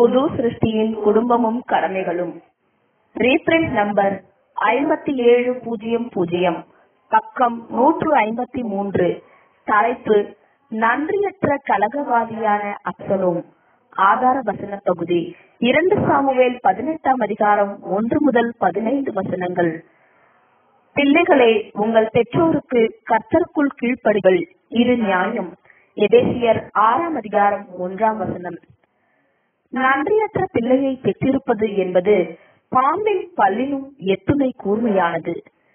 புது சிருஷ்டியின் குடும்பமும் கடமைகளும் reprint number ஐம்பத்தி ஏழு பூஜ்ஜியம் பூஜ்ஜியம் பக்கம் நூற்று ஐம்பத்தி மூன்று தலைப்பு நன்றியற்ற கலகவாதியான அப்சலோம் ஆதார வசன தொகுதி இரண்டு சாமுவேல் பதினெட்டாம் அதிகாரம் ஒன்று முதல் பதினைந்து வசனங்கள் பிள்ளைகளே உங்கள் பெற்றோருக்கு கர்த்தருக்குள் கீழ்ப்படிகள் இது நியாயம் எதேசியர் ஆறாம் அதிகாரம் ஒன்றாம் வசனம் நன்றியற்ற பிள்ளையை பெற்றிருப்பது என்பது பாம்பின் பல்லிலும் எத்துணை கூர்மையானது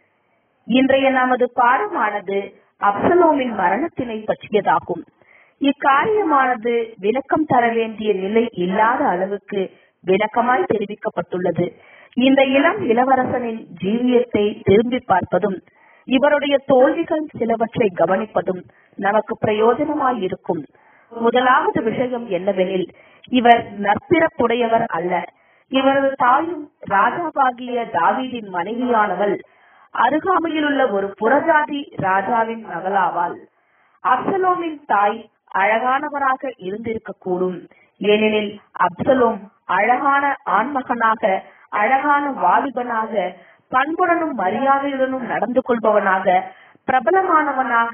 இன்றைய நமது பாடமானது அப்சலோமின் மரணத்தினை பற்றியதாகும் இக்காரியமானது விளக்கம் தர வேண்டிய நிலை இல்லாத அளவுக்கு விளக்கமாய் தெரிவிக்கப்பட்டுள்ளது இந்த இளம் இளவரசனின் ஜீவியத்தை திரும்பி பார்ப்பதும் இவருடைய தோல்விகள் சிலவற்றை கவனிப்பதும் நமக்கு பிரயோஜனமாய் இருக்கும் முதலாவது விஷயம் என்னவெனில் இவர் நற்பிறப்புடையவர் அல்ல இவரது தாயும் ராஜாவாகிய தாவீதின் மனைவியானவள் அருகாமையில் உள்ள ஒரு புறஜாதி ராஜாவின் மகளாவாள் அப்சலோமின் தாய் அழகானவராக இருந்திருக்க கூடும் ஏனெனில் அப்சலோம் அழகான ஆண்மகனாக அழகான வாலிபனாக பண்புடனும் மரியாதையுடனும் நடந்து கொள்பவனாக பிரபலமானவனாக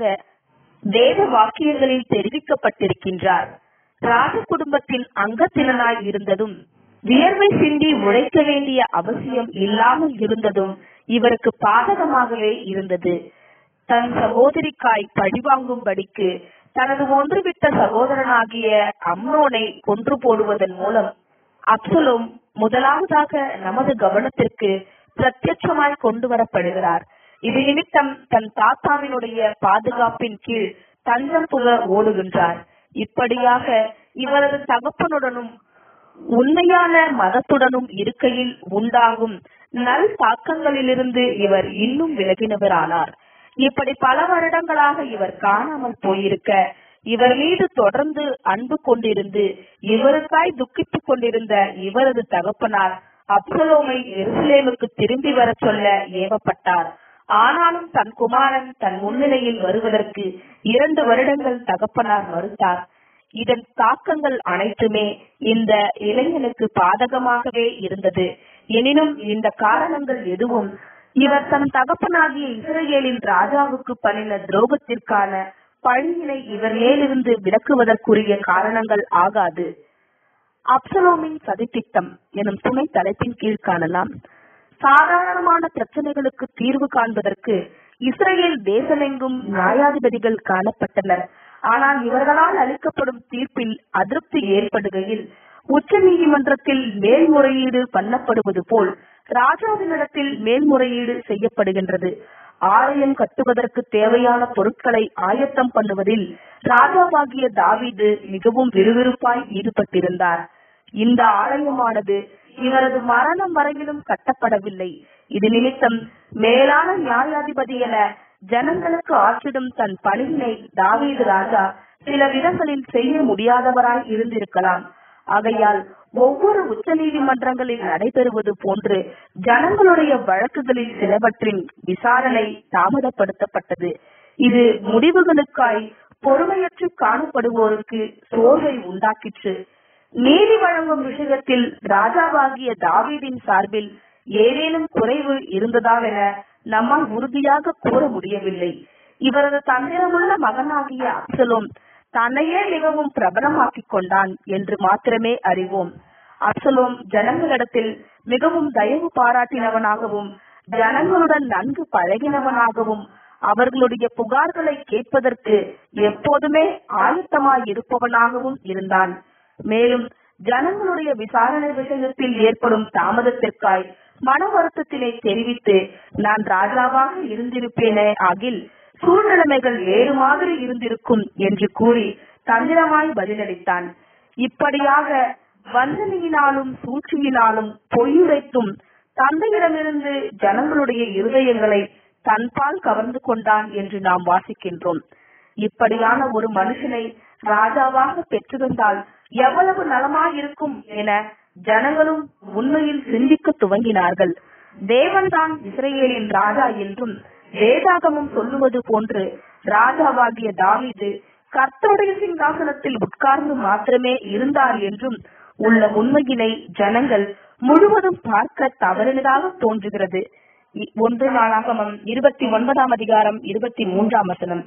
வேத வாக்கியங்களில் தெரிவிக்கப்பட்டிருக்கின்றார் ராஜ குடும்பத்தின் அங்கத்தினனாய் இருந்ததும் வியர்வை சிந்தி உழைக்க வேண்டிய அவசியம் இல்லாமல் இருந்ததும் இவருக்கு பாதகமாகவே இருந்தது தன் சகோதரிக்காய் பழிவாங்கும்படிக்கு தனது ஒன்றுவிட்ட சகோதரனாகிய அம்னோனை கொன்று போடுவதன் மூலம் அப்சலோம் முதலாவதாக நமது கவனத்திற்கு பிரத்யட்சமாய் கொண்டு வரப்படுகிறார் இது நிமித்தம் தன் தாத்தாவினுடைய பாதுகாப்பின் கீழ் தஞ்சம் புக ஓடுகின்றார் இப்படியாக இவரது தகப்பனுடனும் உண்மையான மதத்துடனும் இருக்கையில் உண்டாகும் நல் தாக்கங்களிலிருந்து இவர் இன்னும் விலகினவரானார் இப்படி பல வருடங்களாக இவர் காணாமல் போயிருக்க இவர் மீது தொடர்ந்து அன்பு கொண்டிருந்து இவருக்காய் துக்கித்துக் கொண்டிருந்த இவரது தகப்பனார் அப்சலோமை எருசலேமுக்கு திரும்பி வர சொல்ல ஏவப்பட்டார் ஆனாலும் தன் குமாரன் தன் முன்னிலையில் வருவதற்கு இரண்டு வருடங்கள் தகப்பனார் மறுத்தார் இதன் தாக்கங்கள் அனைத்துமே இந்த இளைஞனுக்கு பாதகமாகவே இருந்தது எனினும் இந்த காரணங்கள் எதுவும் இவர் தன் தகப்பனாகிய இஸ்ரேலின் ராஜாவுக்கு பண்ணின துரோகத்திற்கான பழியினை இவர் மேலிருந்து விலக்குவதற்குரிய காரணங்கள் ஆகாது அப்சலோமின் சதித்திட்டம் எனும் துணை தலைப்பின் கீழ் காணலாம் சாதாரணமான பிரச்சனைகளுக்கு தீர்வு காண்பதற்கு இஸ்ரேல் தேசமெங்கும் நியாயாதிபதிகள் காணப்பட்டனர் ஆனால் இவர்களால் அளிக்கப்படும் தீர்ப்பில் அதிருப்தி ஏற்படுகையில் உச்ச நீதிமன்றத்தில் மேல்முறையீடு பண்ணப்படுவது போல் ராஜாவினிடத்தில் மேல்முறையீடு செய்யப்படுகின்றது ஆலயம் கட்டுவதற்கு தேவையான பொருட்களை ஆயத்தம் பண்ணுவதில் ராஜாவாகிய தாவீது மிகவும் விறுவிறுப்பாய் ஈடுபட்டிருந்தார் இந்த ஆலயமானது இவரது மரணம் வரையிலும் கட்டப்படவில்லை இது நிமித்தம் மேலான நியாயாதிபதி என ஜனங்களுக்கு ஆற்றிடும் தன் பணியினை தாவீது ராஜா சில விதங்களில் செய்ய முடியாதவராய் இருந்திருக்கலாம் ஆகையால் ஒவ்வொரு உச்ச நீதிமன்றங்களில் நடைபெறுவது போன்று ஜனங்களுடைய வழக்குகளில் சிலவற்றின் விசாரணை தாமதப்படுத்தப்பட்டது இது முடிவுகளுக்காய் பொறுமையற்று காணப்படுவோருக்கு சோர்வை உண்டாக்கிற்று நீதி வழங்கும் விஷயத்தில் ராஜாவாகிய தாவீதின் சார்பில் ஏதேனும் குறைவு இருந்ததாவென நம்மால் உறுதியாக கூற முடியவில்லை இவரது தந்திரமுள்ள மகனாகிய அப்சலோம் தன்னையே மிகவும் பிரபலமாக்கிக் கொண்டான் என்று மாத்திரமே அறிவோம் அப்சலோம் ஜனங்களிடத்தில் மிகவும் தயவு பாராட்டினவனாகவும் ஜனங்களுடன் நன்கு பழகினவனாகவும் அவர்களுடைய புகார்களை கேட்பதற்கு எப்போதுமே ஆயத்தமாய் இருப்பவனாகவும் இருந்தான் மேலும் ஜனங்களுடைய விசாரணை விஷயத்தில் ஏற்படும் தாமதத்திற்காய் மன வருத்தத்தினை தெரிவித்து நான் ராஜாவாக இருந்திருப்பேனே ஆகில் சூழ்நிலைமைகள் வேறு மாதிரி இருந்திருக்கும் என்று கூறி தந்திரமாய் பதிலளித்தான் இப்படியாக வஞ்சனையினாலும் சூழ்ச்சியினாலும் பொய்யுரைத்தும் தந்தையிடமிருந்து ஜனங்களுடைய இருதயங்களை தன்பால் கவர்ந்து கொண்டான் என்று நாம் வாசிக்கின்றோம் இப்படியான ஒரு மனுஷனை ராஜாவாக பெற்றிருந்தால் எவ்வளவு நலமாயிருக்கும் என ஜனங்களும் உண்மையில் சிந்திக்க துவங்கினார்கள் தேவன்தான் இஸ்ரேலின் ராஜா என்றும் வேதாகமம் சொல்லுவது போன்று ராஜாவாகிய தாவீது கர்த்தருடைய சிங்காசனத்தில் உட்கார்ந்து மாத்திரமே இருந்தார் என்றும் உள்ள உண்மையினை ஜனங்கள் முழுவதும் பார்க்க தவறினதாக தோன்றுகிறது இ- ஒன்று நாளாகமம் இருபத்தி ஒன்பதாம் அதிகாரம் இருபத்தி மூன்றாம் வசனம்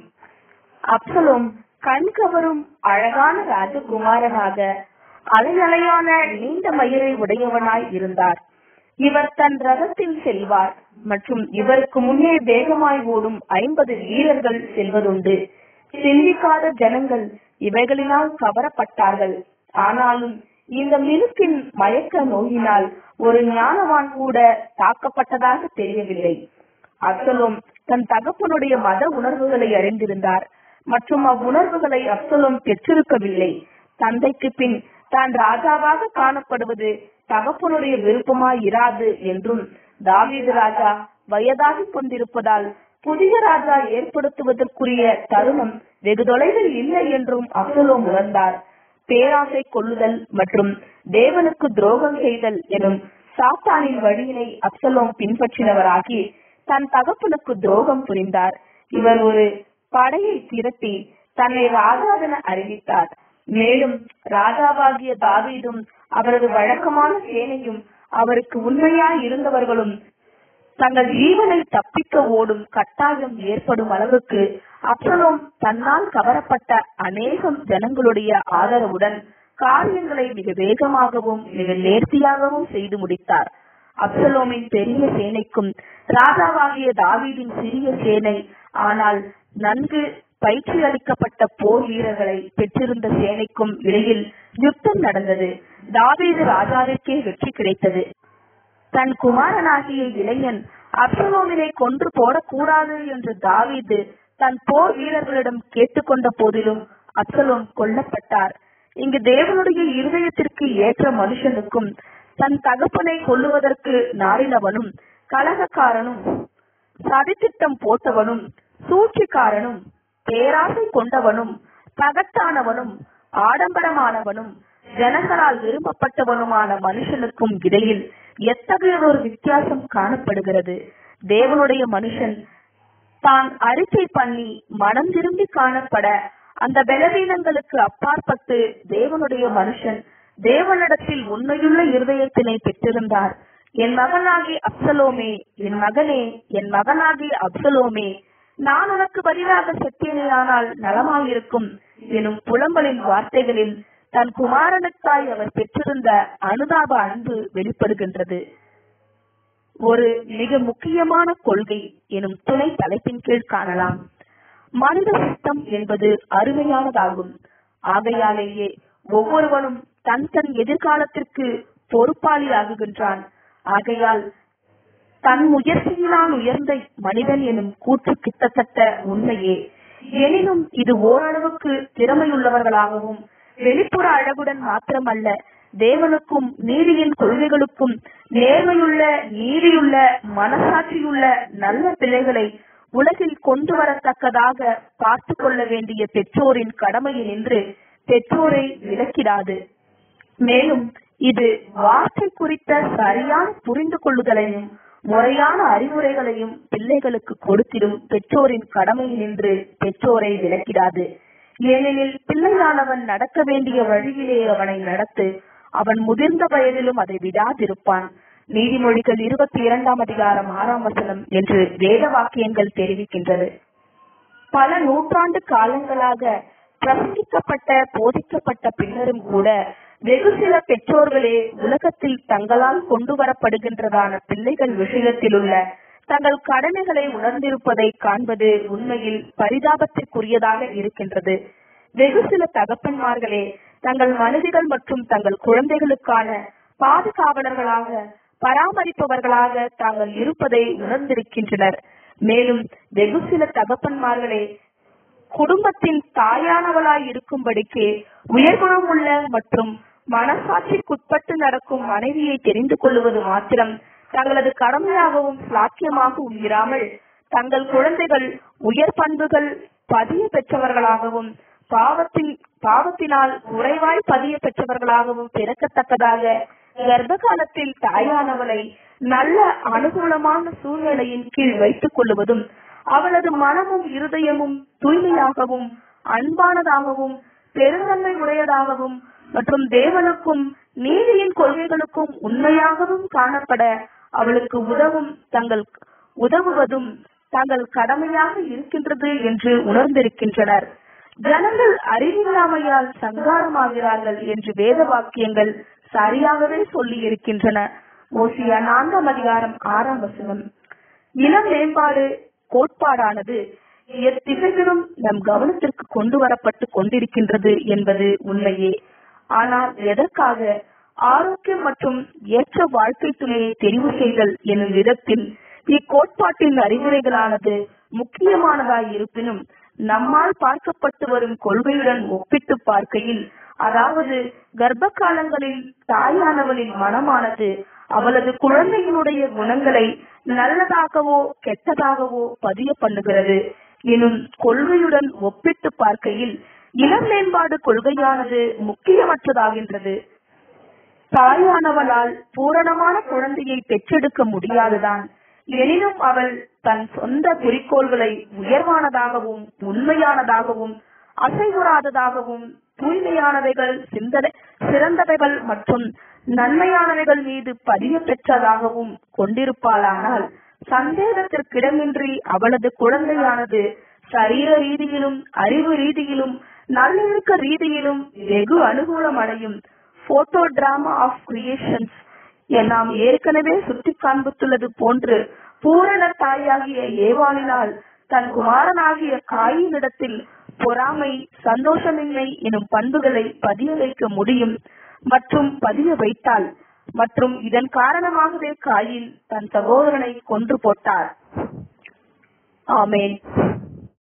அப்சலோம் கண்கவரும் அழகான ராஜகுமாரனாக அலையலையான நீண்ட மயிரை உடையவனாய் இருந்தார் இவர் தன் ரதத்தில் செல்வார் மற்றும் இவருக்கு முன்னே வேகமாய் ஓடும் ஐம்பது வீரர்கள் செல்வதுண்டு சிந்திக்காத ஜனங்கள் இவைகளினால் கவரப்பட்டார்கள் ஆனாலும் இந்த மினுக்கின் மயக்க நோயினால் ஒரு ஞானவான் கூட தாக்கப்பட்டதாக தெரியவில்லை அப்சலோம் தன் தகப்பனுடைய மத உணர்வுகளை அறிந்திருந்தார் மற்றும் அவ்வுணர்வுகளை அப்சலோம் பெற்றிருக்கவில்லை தந்தைக்கு பின் தான் ராஜாவாக காணப்படுவது தகப்பனுடைய விருப்பமாய் இராது என்றும் தாவீது ராஜா வயதாகிக் கொண்டிருப்பதால் புதிய ராஜா ஏற்படுத்துவதற்குரிய தருணம் வெகு தொலைவில் இல்லை என்றும் அப்சலோம் உணர்ந்தார் பேராசை கொள்ளுதல் மற்றும் தேவனுக்கு துரோகம் செய்தல் எனும் சாத்தானின் வழியினை அப்சலோம் பின்பற்றினவராகி தன் தகப்பனுக்கு துரோகம் புரிந்தார் இவர் ஒரு படையை திரட்டி தன்னை ராஜாவென அறிவித்தார் மேலும் ராஜாவாகிய தாவீதும் அவரது வழக்கமான சேனையும் அவருக்கு உண்மையாய் இருந்தவர்களும் தங்கள் ஜீவனை தப்பிக்க ஓடும் கட்டாயம் ஏற்படும் அளவுக்கு அப்சலோம் தன்னால் கவரப்பட்ட அநேகம் ஜனங்களுடைய ஆதரவுடன் காரியங்களை மிக வேகமாகவும் மிக நேர்த்தியாகவும் செய்து முடித்தார் அப்சலோமின் பெரிய சேனைக்கும் ராஜாவாகிய தாவீதின் சிறிய சேனை ஆனால் நன்கு பயிற்சி அளிக்கப்பட்ட போர் வீரர்களை பெற்றிருந்த சேனைக்கும் இடையில் யுத்தம் நடந்தது தாவீது ராஜாவிற்கே வெற்றி கிடைத்தது தன் குமாரனாகிய இளைஞன் அப்சலோமினை கொன்று போடக்கூடாது என்று தாவீது தன் போர் வீரர்களிடம் கேட்டுக்கொண்ட போதிலும் அப்சலோம் கொல்லப்பட்டார் இங்கு தேவனுடைய இருதயத்திற்கு ஏற்ற மனுஷனுக்கும் தன் தகப்பனை கொல்லுவதற்கு நாடினவனும் கலகக்காரனும் சதித்திட்டம் போட்டவனும் சூழ்ச்சிக்காரனும் பேராசை கொண்டவனும் பகட்டானவனும் ஆடம்பரமானவனும் ஜனங்களால் விரும்பப்பட்டவனுமான மனுஷனுக்கும் இடையில் எத்தகைய ஒரு வித்தியாசம் காணப்படுகிறது தேவனுடைய மனுஷன் தான் அறிக்கை பண்ணி மனம் திரும்பி காணப்பட அந்த பலவீனங்களுக்கு அப்பாற்பட்டு தேவனுடைய மனுஷன் தேவனிடத்தில் உண்மையுள்ள இருதயத்தினை பெற்றிருந்தார் என் மகனாகி அப்சலோமே என் மகனே என் மகனாகி அப்சலோமே நான் உனக்கு பதிலாக செத்தேனேயானால் நலமாயிருக்கும் எனும் புலம்பலின் வார்த்தைகளில் தன் குமாரனுக்காய் அவர் பெற்றிருந்த அனுதாப அன்பு வெளிப்படுகின்றது ஒரு மிக முக்கியமான கொள்கை எனும் துணை தலைப்பின் கீழ் காணலாம் மனித சித்தம் என்பது அருமையானதாகும் ஆகையாலேயே ஒவ்வொருவனும் தன் தன் எதிர்காலத்திற்கு பொறுப்பாளி ஆகுகின்றான் ஆகையால் தன் முயற்சியினால் உயர்ந்த மனிதன் எனும் கூற்று கிட்டத்தட்ட உண்மையே எனினும் இது ஓரளவுக்கு திறமையுள்ளவர்களாகவும் வெளிப்புற அழகுடன் மாத்திரமல்ல தேவனுக்கும் நீதியின் கொள்கைகளுக்கும் நேர்மையுள்ள நீதியுள்ள மனசாட்சியுள்ள நல்ல பிள்ளைகளை உலகில் கொண்டு வரத்தக்கதாக பார்த்து கொள்ள வேண்டிய பெற்றோரின் கடமையில் நின்று பெற்றோரை விலக்கிடாது மேலும் இது வார்த்தை குறித்த சரியான புரிந்து கொள்ளுதலையும் முறையான அறிவுரைகளையும் பிள்ளைகளுக்கு கொடுத்திடும் பெற்றோரின் கடமை நின்று பெற்றோரை விலக்கிடாது ஏனெனில் பிள்ளையானவன் நடக்க வேண்டிய வழியிலே அவனை நடத்து அவன் முதிர்ந்த வயதிலும் அதை விடாதிருப்பான் நீதிமொழிகள் இருபத்தி இரண்டாம் அதிகாரம் ஆறாம் வசனம் என்று வேத வாக்கியங்கள் தெரிவிக்கின்றது பல நூற்றாண்டு காலங்களாக பிரசங்கிக்கப்பட்ட போதிக்கப்பட்ட பின்னரும் கூட வெகு சில பெற்றோர்களே உலகத்தில் தங்களால் கொண்டு வரப்படுகின்றதான பிள்ளைகள் விஷயத்தில் உள்ள தங்கள் கடமைகளை உணர்ந்திருப்பதை காண்பது உண்மையில் பரிதாபத்திற்குரியதாக இருக்கின்றது வெகு சில தகப்பன்மார்களே தங்கள் மனைவிகள் மற்றும் தங்கள் குழந்தைகளுக்கான பாதுகாவலர்களாக பராமரிப்பவர்களாக தாங்கள் இருப்பதை உணர்ந்திருக்கின்றனர் மேலும் வெகு சில தகப்பன்மார்களே குடும்பத்தின் தாயானவளாய் இருக்கும்படிக்கு உயர்குணம் உள்ள மற்றும் மனசாட்சிக்குட்பட்டு நடக்கும் மனைவியை தெரிந்து கொள்வது மாத்திரம் தங்களது கடமையாகவும் சாக்கியமாகவும் இராமல் தங்கள் குழந்தைகள் உயர் பண்புகள் பதிய பெற்றவர்களாகவும் பாவத்தின் பாவத்தினால் குறைவாய் பதிய பெற்றவர்களாகவும் பிறக்கத்தக்கதாக கர்ப்ப காலத்தில் தாயானவளை நல்ல அனுகூலமான சூழ்நிலையின் கீழ் வைத்துக் கொள்வதும் அவளது மனமும் இருதயமும் தூய்மையாகவும் அன்பானதாகவும் பெருந்தன்மை உடையதாகவும் மற்றும் தேவனுக்கும் நீதி தேவைகளுக்கும் உண்மையாகவும் காணப்பட அவளுக்கு உதவும் தங்கள் உதவுவதும் தங்கள் கடமையாக இருக்கின்றது என்று உணர்ந்திருக்கின்றனர் ஜனங்கள் அறிவில்லாமையால் சங்காரமாகிறார்கள் என்று வேத வாக்கியங்கள் சரியாகவே சொல்லி இருக்கின்றன ஓசியா நான்காம் அதிகாரம் ஆறாம் வசனம் இளம் மேம்பாடு கோட்பாடானது எத்திசைகளும் நம் கவனத்திற்கு கொண்டு வரப்பட்டு கொண்டிருக்கின்றது என்பது உண்மையே ஆனால் எதற்காக ஆரோக்கியம் மற்றும் ஏற்ற வாழ்க்கை துணையை தெரிவு செய்தல் எனும் விதத்தில் இக்கோட்பாட்டின் அறிவுரைகளானது முக்கியமானதாய் இருப்பினும் நம்மால் பார்க்கப்பட்டு வரும் கொள்கையுடன் ஒப்பிட்டு பார்க்கையில் அதாவது கர்ப்ப காலங்களில் தாயானவளின் மனமானது அவளது குழந்தையினுடைய குணங்களை நல்லதாகவோ கெட்டதாகவோ பதிய பண்ணுகிறது எனும் கொள்கையுடன் ஒப்பிட்டு பார்க்கையில் இளம் மேம்பாடு கொள்கையானது முக்கியமற்றதாகின்றது தாயானவளால் பூரணமான குழந்தையை பெற்றெடுக்க முடியாதுதான் எனினும் அவள் தன் சொந்த குறிக்கோள்களை உயர்வானதாகவும் உண்மையானதாகவும் அசைவுறாததாகவும் தூய்மையானவைகள் சிந்தனை சிறந்தவைகள் மற்றும் நன்மையானவைகள் மீது பதிய பெற்றதாகவும் கொண்டிருப்பாளானால் சந்தேகத்திற்கிடமின்றி அவளது குழந்தையானது சரீர ரீதியிலும் அறிவு ரீதியிலும் நல்லொழுக்க ரீதியிலும் வெகு அனுகூலம் அடையும் போட்டோ டிராமா ஆஃப் கிரியேஷன்ஸ் நாம் ஏற்கனவே சுட்டி காண்பித்துள்ளது போன்று பூரண தாயாகிய ஏவாளினால் தன் குமாரனாகிய காயினிடத்தில் பொறாமை சந்தோஷமின்மை எனும் பண்புகளை பதிய வைக்க முடியும் மற்றும் பதிய வைத்தாள் மற்றும் இதன் காரணமாகவே காயின் தன் சகோதரனை கொன்று போட்டார் ஆமேன்